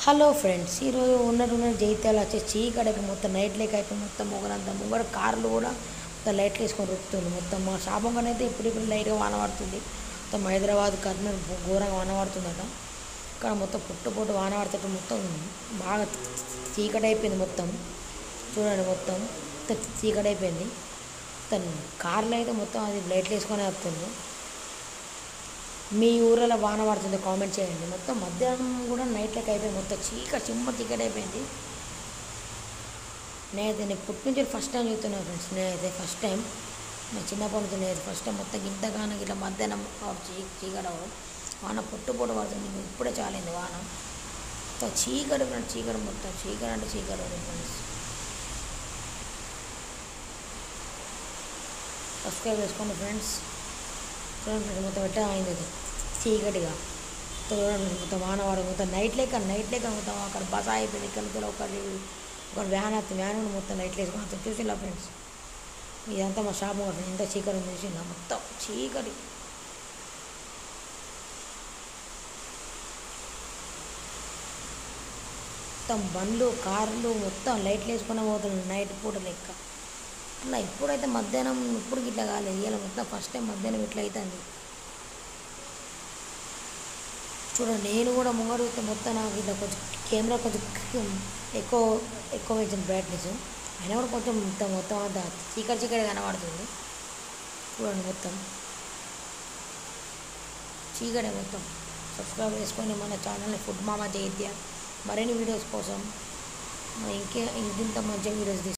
hello friends ఈరోజు ఉన్నట్టు ఉన్న జైత్యాల వచ్చే చీకటికి మొత్తం నైట్ లేక అయిపోయి మొత్తం మొగలంతా ముంగడ కార్లు కూడా మొత్తం లైట్లు వేసుకొని రొక్కుతుంది మొత్తం మా షాపంగానే అయితే ఇప్పుడు ఇప్పుడు లైట్గా వాన పడుతుంది మొత్తం హైదరాబాద్ కర్నూలు ఘోరంగా వాన పడుతుందట ఇక్కడ మొత్తం పుట్టు పుట్టు వాన పడుతుంటే మొత్తం బాగా చీకటి అయిపోయింది మొత్తం చూడండి మొత్తం మొత్తం చీకటి అయిపోయింది మొత్తం కార్లు అయితే మొత్తం అది లైట్లు వేసుకొని వస్తుంది మీ ఊరిలో వాన పడుతుంది కామెంట్ చేయండి మొత్తం మధ్యాహ్నం కూడా నైట్ లెక్క అయిపోయింది మొత్తం చీకటి చిమ్మ చీకటి అయిపోయింది నేనైతే నేను పుట్టి నుంచి ఫస్ట్ టైం చూస్తున్నాను ఫ్రెండ్స్ నేనైతే ఫస్ట్ టైం నా చిన్నప్పటి నుంచి నేనైతే ఫస్ట్ టైం మొత్తం ఇంతగానో ఇట్లా మధ్యాహ్నం చీ చీకటి అవ్వడం వాన పొట్టు పొట్టు పడుతుంది మీకు ఇప్పుడే చాలింది వాన మొత్తం చీకటి ఫ్రెండ్స్ చీకటి మొత్తం చీకటి అంటే చీకటి ఉంది ఫ్రెండ్స్ సబ్స్క్రైబ్ చేసుకోండి ఫ్రెండ్స్ చూడండి ఫ్రెండ్స్ మొత్తం ఎట్లా అయింది అది చీకటిగా చూడండి మొత్తం వానవాడు మొత్తం నైట్ లేక నైట్ లేక మొత్తం అక్కడ బస అయిపోయింది ఇక్కడ నుంచి ఒకటి ఒక వ్యాన్ వస్తుంది వ్యాన్ కూడా మొత్తం లైట్లు వేసుకొని మొత్తం చూసిలా ఫ్రెండ్స్ ఇదంతా మా షాప్ ఫ్రెండ్స్ ఎంత చీకటి ఉంది చూసిందా మొత్తం చీకటి మొత్తం బండ్లు కార్లు మొత్తం లైట్లు వేసుకొని పోతున్నాయి నైట్ పూట లెక్క అలా ఇప్పుడైతే మధ్యాహ్నం ఇప్పుడు ఇట్లా కాలేదు ఇవాళ మొత్తం ఫస్ట్ టైం మధ్యాహ్నం ఇట్లా అవుతుంది చూడండి నేను కూడా ముంగడు చూస్తే మొత్తం నాకు ఇట్లా కొంచెం కెమెరా కొంచెం ఎక్కువ ఎక్కువ వేసిన బ్రైట్నెస్ అయినా కూడా కొంచెం మొత్తం మొత్తం అంతా చీకటి చీకటి కనబడుతుంది చూడండి మొత్తం చీకటే మొత్తం సబ్స్క్రైబ్ చేసుకొని మన ఛానల్ని ఫుడ్ మామా జైత్య మరిన్ని వీడియోస్ కోసం ఇంకే ఇంకింత మంచి వీడియోస్ తీసు